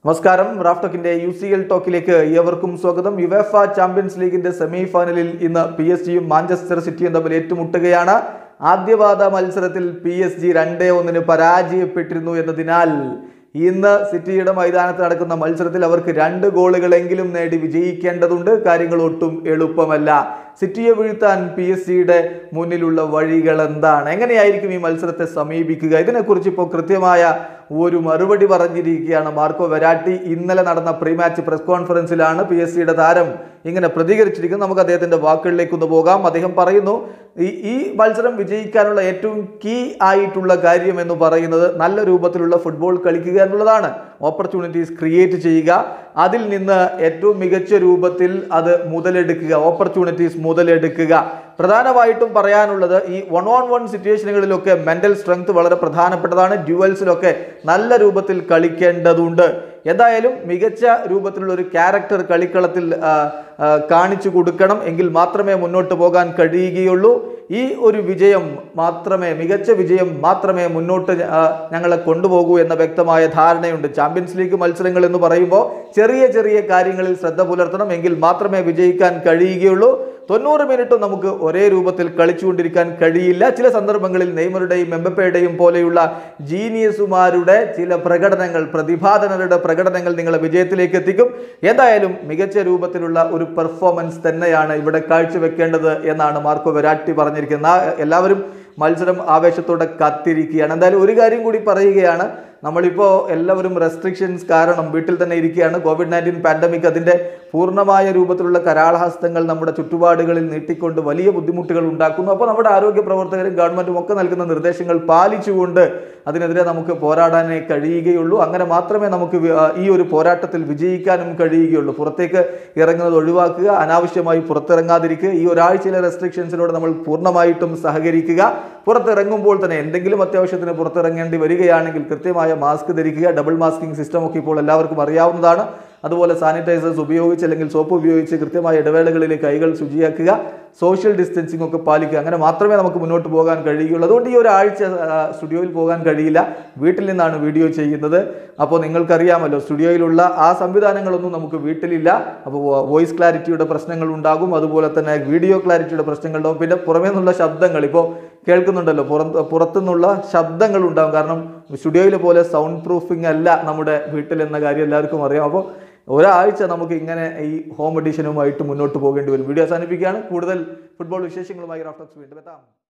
നമസ്കാരം റാഫ്ടോക്കിന്റെ U C L ടോക്കിലേക്ക് ഏവർക്കും സ്വാഗതം യുവേഫ ചാമ്പ്യൻസ് ലീഗിന്റെ സെമി ഫൈനലിൽ ഇന്ന് പി എസ് ജിയും മാഞ്ചസ്റ്റർ സിറ്റിയും തമ്മിൽ ഏറ്റുമുട്ടുകയാണ് ആദ്യപാദ മത്സരത്തിൽ പി എസ് ജി രണ്ടേ ഒന്നിന് പരാജയപ്പെട്ടിരുന്നു എന്നതിനാൽ ഇന്ന് സിറ്റിയുടെ മൈതാനത്ത് നടക്കുന്ന മത്സരത്തിൽ അവർക്ക് രണ്ട് ഗോളുകളെങ്കിലും നേടി വിജയിക്കേണ്ടതുണ്ട് കാര്യങ്ങൾ ഒട്ടും എളുപ്പമല്ല സിറ്റിയെ വീഴ്ത്താൻ പി എസ് സിയുടെ മുന്നിലുള്ള വഴികൾ എന്താണ് എങ്ങനെയായിരിക്കും ഈ മത്സരത്തെ സമീപിക്കുക ഇതിനെക്കുറിച്ച് ഇപ്പോൾ കൃത്യമായ ഒരു മറുപടി പറഞ്ഞിരിക്കുകയാണ് മാർക്കോ വെരാട്ടി ഇന്നലെ നടന്ന പ്രീ മാച്ച് പ്രസ് കോൺഫറൻസിലാണ് പി എസ് സിയുടെ താരം ഇങ്ങനെ പ്രതികരിച്ചിരിക്കുന്നത് നമുക്ക് അദ്ദേഹത്തിന്റെ വാക്കുകളിലേക്ക് ഒന്ന് പോകാം അദ്ദേഹം പറയുന്നു ഈ ഈ മത്സരം വിജയിക്കാനുള്ള ഏറ്റവും കീ ആയിട്ടുള്ള കാര്യം എന്ന് പറയുന്നത് നല്ല രൂപത്തിലുള്ള ഫുട്ബോൾ കളിക്കുക എന്നുള്ളതാണ് ഓപ്പർച്യൂണിറ്റീസ് ക്രിയേറ്റ് ചെയ്യുക അതിൽ നിന്ന് ഏറ്റവും മികച്ച രൂപത്തിൽ അത് മുതലെടുക്കുക ഓപ്പർച്യൂണിറ്റീസ് മുതലെടുക്കുക പ്രധാനമായിട്ടും പറയാനുള്ളത് ഈ വൺ ഓൺ വൺ സിറ്റുവേഷനുകളിലൊക്കെ മെന്റൽ സ്ട്രെങ്ത് വളരെ പ്രധാനപ്പെട്ടതാണ് ഡ്യുവൽസിലൊക്കെ നല്ല രൂപത്തിൽ കളിക്കേണ്ടതുണ്ട് എന്തായാലും മികച്ച രൂപത്തിലുള്ള ഒരു ക്യാരക്ടർ കളിക്കളത്തിൽ ആ, ആ, കാണിച്ചു കൊടുക്കണം എങ്കിൽ മാത്രമേ മുന്നോട്ട് പോകാൻ കഴിയുകയുള്ളൂ ഈ ഒരു വിജയം മാത്രമേ മികച്ച വിജയം മാത്രമേ മുന്നോട്ട് ആ, ഞങ്ങളെ കൊണ്ടുപോകൂ എന്ന വ്യക്തമായ ധാരണയുണ്ട് ചാമ്പ്യൻസ് ലീഗ് മത്സരങ്ങൾ എന്ന് പറയുമ്പോൾ ചെറിയ ചെറിയ കാര്യങ്ങളിൽ ശ്രദ്ധ പുലർത്തണം എങ്കിൽ മാത്രമേ വിജയിക്കാൻ കഴിയുകയുള്ളൂ തൊണ്ണൂറ് മിനിറ്റും നമുക്ക് ഒരേ രൂപത്തിൽ കളിച്ചുകൊണ്ടിരിക്കാൻ കഴിയില്ല ചില സന്ദർഭങ്ങളിൽ നെയ്മറുടെയും എംബപ്പയുടെയും പോലെയുള്ള ജീനിയസുമാരുടെ ചില പ്രകടനങ്ങൾ പ്രതിഭാധനരുടെ പ്രകടനങ്ങൾ നിങ്ങളെ വിജയത്തിലേക്ക് എത്തിക്കും എന്തായാലും മികച്ച രൂപത്തിലുള്ള ഒരു പെർഫോമൻസ് തന്നെയാണ് ഇവിടെ കാഴ്ചവെക്കേണ്ടത് എന്നാണ് മാർക്കോ വെരാട്ടി പറഞ്ഞിരിക്കുന്നത് ആ- എല്ലാവരും മത്സരം ആവേശത്തോടെ കാത്തിരിക്കുകയാണ് എന്തായാലും ഒരു കാര്യം കൂടി പറയുകയാണ് നമ്മളിപ്പോൾ എല്ലാവരും റെസ്ട്രിക്ഷൻസ് കാരണം വീട്ടിൽ തന്നെ ഇരിക്കുകയാണ് കോവിഡ് നയൻറ്റീൻ പാൻഡമിക് അതിൻ്റെ പൂർണ്ണമായ രൂപത്തിലുള്ള കരാളഹസ്തങ്ങൾ നമ്മുടെ ചുറ്റുപാടുകളിൽ നീട്ടിക്കൊണ്ട് വലിയ ബുദ്ധിമുട്ടുകൾ ഉണ്ടാക്കുന്നു അപ്പോൾ നമ്മുടെ ആരോഗ്യ പ്രവർത്തകരും ഗവൺമെൻറ്റും ഒക്കെ നൽകുന്ന നിർദ്ദേശങ്ങൾ പാലിച്ചുകൊണ്ട് അതിനെതിരെ നമുക്ക് പോരാടാനേ കഴിയുകയുള്ളൂ അങ്ങനെ മാത്രമേ നമുക്ക് വി- ആ, ഈ ഒരു പോരാട്ടത്തിൽ വിജയിക്കാനും കഴിയുകയുള്ളൂ പുറത്തേക്ക് ഇറങ്ങുന്നത് ഒഴിവാക്കുക അനാവശ്യമായി പുറത്തിറങ്ങാതിരിക്കുക ഈ ഒരാഴ്ചയിലെ റെസ്ട്രിക്ഷൻസിനോട് നമ്മൾ പൂർണ്ണമായിട്ടും സഹകരിക്കുക പുറത്തിറങ്ങുമ്പോൾ തന്നെ എന്തെങ്കിലും അത്യാവശ്യത്തിന് പുറത്തിറങ്ങേണ്ടി വരികയാണെങ്കിൽ കൃത്യമായ മാസ്ക് ധരിക്കുക ഡബിൾ മാസ്കിംഗ് സിസ്റ്റം ഒക്കെ ഇപ്പോൾ എല്ലാവർക്കും അറിയാവുന്നതാണ് അതുപോലെ സാനിറ്റൈസേഴ്സ് ഉപയോഗിച്ച് അല്ലെങ്കിൽ സോപ്പ് ഉപയോഗിച്ച് കൃത്യമായ ഇടവേളകളിൽ കൈകൾ ശുചിയാക്കുക സോഷ്യൽ ഡിസ്റ്റൻസിംഗ് ഒക്കെ പാലിക്കുക അങ്ങനെ മാത്രമേ നമുക്ക് മുന്നോട്ട് പോകാൻ കഴിയുള്ളൂ അതുകൊണ്ട് ഈ ഒരാഴ്ച ആ, സ്റ്റുഡിയോയിൽ പോകാൻ കഴിയില്ല വീട്ടിൽ നിന്നാണ് വീഡിയോ ചെയ്യുന്നത് അപ്പോൾ നിങ്ങൾക്കറിയാമല്ലോ സ്റ്റുഡിയോയിലുള്ള ആ സംവിധാനങ്ങളൊന്നും നമുക്ക് വീട്ടിലില്ല അപ്പോൾ വോയിസ് ക്ലാരിറ്റിയുടെ പ്രശ്നങ്ങൾ ഉണ്ടാകും അതുപോലെ തന്നെ വീഡിയോ ക്ലാരിറ്റിയുടെ പ്രശ്നങ്ങൾ ഉണ്ടാകും പിന്നെ പുറമേ നിന്നുള്ള ശബ്ദങ്ങൾ ഇപ്പോൾ കേൾക്കുന്നുണ്ടല്ലോ പുറത്ത് പുറത്തുനിന്നുള്ള ശബ്ദങ്ങൾ ഉണ്ടാകും കാരണം സ്റ്റുഡിയോയിലെ പോലെ സൗണ്ട് പ്രൂഫിംഗ് അല്ല നമ്മുടെ വീട്ടിൽ എന്ന കാര്യം എല്ലാവർക്കും അറിയാം അപ്പോൾ ഒരാഴ്ച നമുക്ക് ഇങ്ങനെ ഈ ഹോം എഡിഷനുമായിട്ട് മുന്നോട്ട് പോകേണ്ടി വരും വീഡിയോ അവസാനിപ്പിക്കുകയാണ് കൂടുതൽ ഫുട്ബോൾ വിശേഷങ്ങളുമായി റാഫ്റ്റോക്സ് വീണ്ടും എത്താം